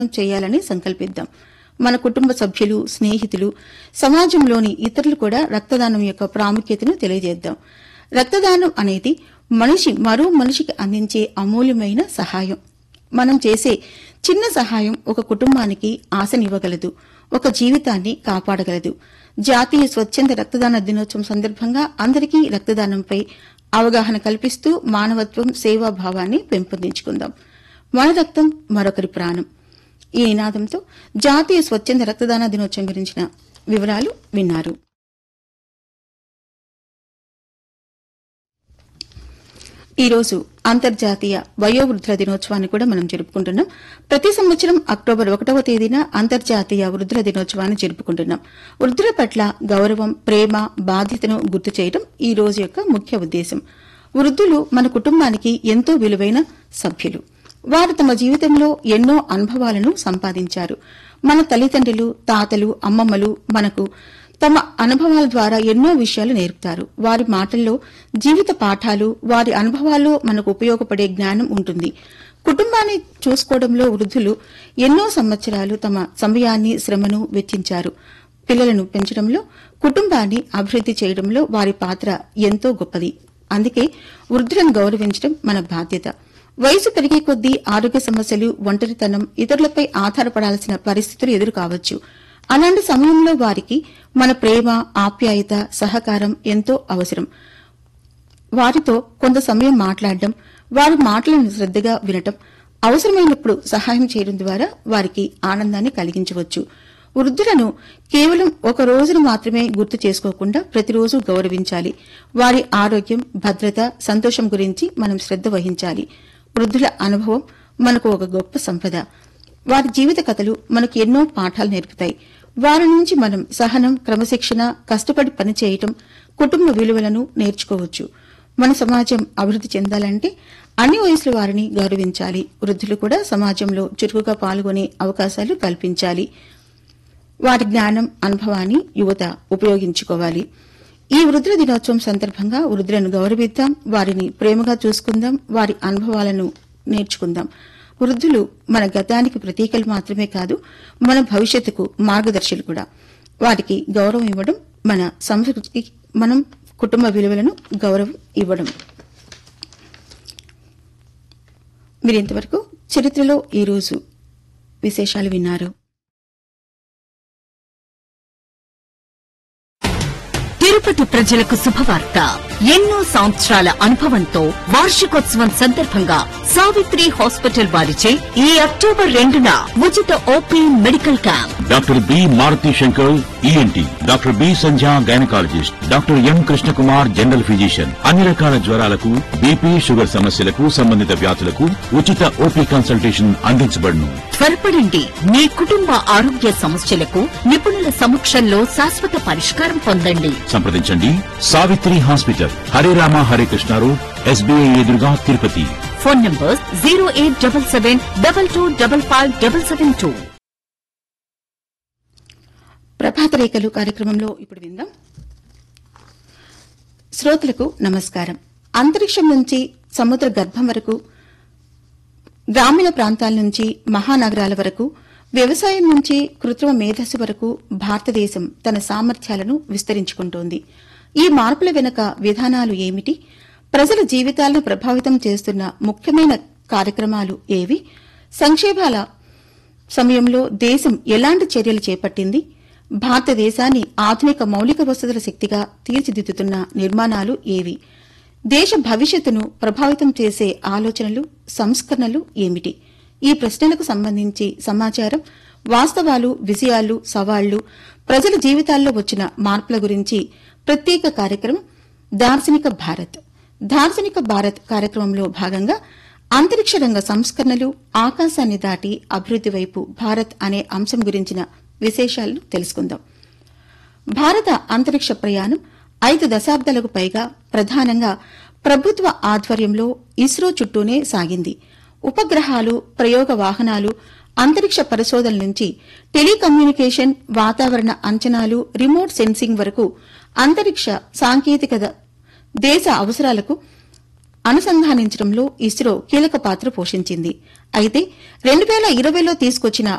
చేయాలని సంకల్పిద్దాం మన కుటుంబ సభ్యులు స్నేహితులు సమాజంలోని ఇతరులు కూడా రక్తదానం యొక్క ప్రాముఖ్యతను తెలియజేద్దాం రక్తదానం అనేది మనిషి మరో మనిషికి అందించే అమూల్యమైన సహాయం మనం చేసే చిన్న సహాయం ఒక కుటుంబానికి ఆశనివ్వగలదు ఒక జీవితాన్ని కాపాడగలదు జాతీయ స్వచ్ఛంద రక్తదాన దినోత్సవం సందర్భంగా అందరికీ రక్తదానంపై అవగాహన కల్పిస్తూ మానవత్వం సేవాభావాన్ని పెంపొందించుకుందాం మన రక్తం మరొకరి ప్రాణం ఈ నినాదంతో జాతీయ స్వచ్ఛంద రక్తదాన దినోత్సవం గురించిన వివరాలు విన్నారు ఈ రోజు అంతర్జాతీయ వయోవృద్ధుల దినోత్సవాన్ని కూడా మనం జరుపుకుంటున్నాం ప్రతి సంవత్సరం అక్టోబర్ ఒకటవ తేదీన అంతర్జాతీయ వృద్ధుల దినోత్సవాన్ని జరుపుకుంటున్నాం వృద్ధుల పట్ల గౌరవం ప్రేమ బాధ్యతను గుర్తు చేయడం ఈ రోజు యొక్క ముఖ్య ఉద్దేశం వృద్ధులు మన కుటుంబానికి ఎంతో విలువైన సభ్యులు వారు తమ జీవితంలో ఎన్నో అనుభవాలను సంపాదించారు మన తల్లిదండ్రులు తాతలు అమ్మమ్మలు మనకు తమ అనుభవాల ద్వారా ఎన్నో విషయాలు నేర్పుతారు వారి మాటల్లో జీవిత పాఠాలు వారి అనుభవాల్లో మనకు ఉపయోగపడే జ్ఞానం ఉంటుంది కుటుంబాన్ని చూసుకోవడంలో వృద్ధులు ఎన్నో సంవత్సరాలు తమ సమయాన్ని శ్రమను వెచ్చించారు పిల్లలను పెంచడంలో కుటుంబాన్ని అభివృద్ది చేయడంలో వారి పాత్ర ఎంతో గొప్పది అందుకే వృద్ధులను గౌరవించడం మన బాధ్యత వయసు పెరిగే కొద్దీ ఆరోగ్య సమస్యలు ఒంటరితనం ఇతరులపై ఆధారపడాల్సిన పరిస్థితులు ఎదురు కావచ్చు అలాంటి సమయంలో వారికి మన ప్రేమ ఆప్యాయత సహకారం ఎంతో అవసరం వారితో కొంత సమయం మాట్లాడడం వారి మాటలను శ్రద్దగా వినటం అవసరమైనప్పుడు సహాయం చేయడం ద్వారా వారికి ఆనందాన్ని కలిగించవచ్చు వృద్ధులను కేవలం ఒక రోజును మాత్రమే గుర్తు చేసుకోకుండా ప్రతిరోజు గౌరవించాలి వారి ఆరోగ్యం భద్రత సంతోషం గురించి మనం శ్రద్ద వహించాలి వృద్ధుల అనుభవం మనకు ఒక గొప్ప సంపద వారి జీవిత కథలు మనకు ఎన్నో పాఠాలు నేర్పుతాయి వారి నుంచి మనం సహనం క్రమశిక్షణ కష్టపడి పనిచేయటం కుటుంబ విలువలను నేర్చుకోవచ్చు మన సమాజం అభివృద్ది చెందాలంటే అన్ని వయసుల వారిని గౌరవించాలి వృద్ధులు కూడా సమాజంలో చురుకుగా పాల్గొనే అవకాశాలు కల్పించాలి వారి జ్ఞానం అనుభవాన్ని యువత ఉపయోగించుకోవాలి ఈ వృద్ధుల దినోత్సవం సందర్భంగా వృద్ధులను గౌరవిద్దాం వారిని ప్రేమగా చూసుకుందాం వారి అనుభవాలను నేర్చుకుందాం వృద్ధులు మన గతానికి ప్రతీకలు మాత్రమే కాదు మన భవిష్యత్తుకు మార్గదర్శులు కూడా వారికి గౌరవం ఇవ్వడం మన సంస్కృతికి మనం కుటుంబ విలువలను గౌరవం ఇవ్వడం మీరు ఇంతవరకు చరిత్రలో ఈ రోజు విశేషాలు విన్నారు తిరుపతి ప్రజలకు శుభవార్త ఎన్నో సంవత్సరాల అనుభవంతో వార్షికోత్సవం సందర్భంగా సావిత్రి హాస్పిటల్ వారిచే ఈ అక్టోబర్ రెండున ఉచిత OP medical camp doctor B Maruthi Shankar ENT doctor B Sandhya gynaecologist doctor M Krishnakumar general physician అన్ని రకాల జ్వరాలకు బీపీ షుగర్ సమస్యలకు సంబంధిత వ్యాధులకు ఉచిత ఓపీ కన్సల్టేషన్ అందించబడును త్వరపడండి మీ కుటుంబ ఆరోగ్య సమస్యలకు నిపుణుల సమక్షంలో శాశ్వత పరిష్కారం పొందండి సంప్రదించండి Savitri hospital Hare Rama Hare Krishna road SBI ఎదురుగా Tirupati phone number zero eight double seven double two double five double seven two Prabhata Rekhalu కార్యక్రమంలో ఇప్పుడు విందాం శ్రోతలకు నమస్కారం అంతరిక్షం నుంచి సముద్ర గర్భం వరకు గ్రామీణ ప్రాంతాల నుంచి మహానగరాల వరకు వ్యవసాయం నుంచి కృత్రిమ మేధస్సు వరకు భారతదేశం తన సామర్థ్యాలను విస్తరించుకుంటోంది ఈ మార్పుల వెనుక విధానాలు ఏమిటి ప్రజల జీవితాలను ప్రభావితం చేస్తున్న ముఖ్యమైన కార్యక్రమాలు ఏవి సంక్షేమాల సమయంలో దేశం ఎలాంటి చర్యలు చేపట్టింది భారతదేశాన్ని ఆధునిక మౌలిక వసతుల శక్తిగా తీర్చిదిద్దుతున్న నిర్మాణాలు ఏవి దేశ భవిష్యత్తును ప్రభావితం చేసే ఆలోచనలు సంస్కరణలు ఏమిటి ఈ ప్రశ్నలకు సంబంధించి సమాచారం వాస్తవాలు విజయాలు సవాళ్లు ప్రజల జీవితాల్లో వచ్చిన మార్పుల గురించి ప్రత్యేక కార్యక్రమం దార్శనిక భారత్ దార్శనిక భారత్ కార్యక్రమంలో భాగంగా అంతరిక్ష రంగ సంస్కరణలు ఆకాశాన్ని దాటి అభివృద్ది వైపు భారత్ అనే అంశం గురించిన విశేషాలను తెలుసుకుందాం భారత అంతరిక్ష ప్రయాణం ఐదు దశాబ్దాలకు పైగా ప్రధానంగా ప్రభుత్వ ఆధ్వర్యంలో ఇస్రో చుట్టూనే సాగింది ఉపగ్రహాలు ప్రయోగ వాహనాలు అంతరిక్ష పరిశోధన నుంచి టెలికమ్యూనికేషన్ వాతావరణ అంచనాలు రిమోట్ సెన్సింగ్ వరకు అంతరిక్ష సాంకేతికత దేశ అవసరాలకు అనుసంధానించడంలో ఇస్రో కీలక పాత్ర పోషించింది అయితే రెండు వేల ఇరవైలో తీసుకొచ్చిన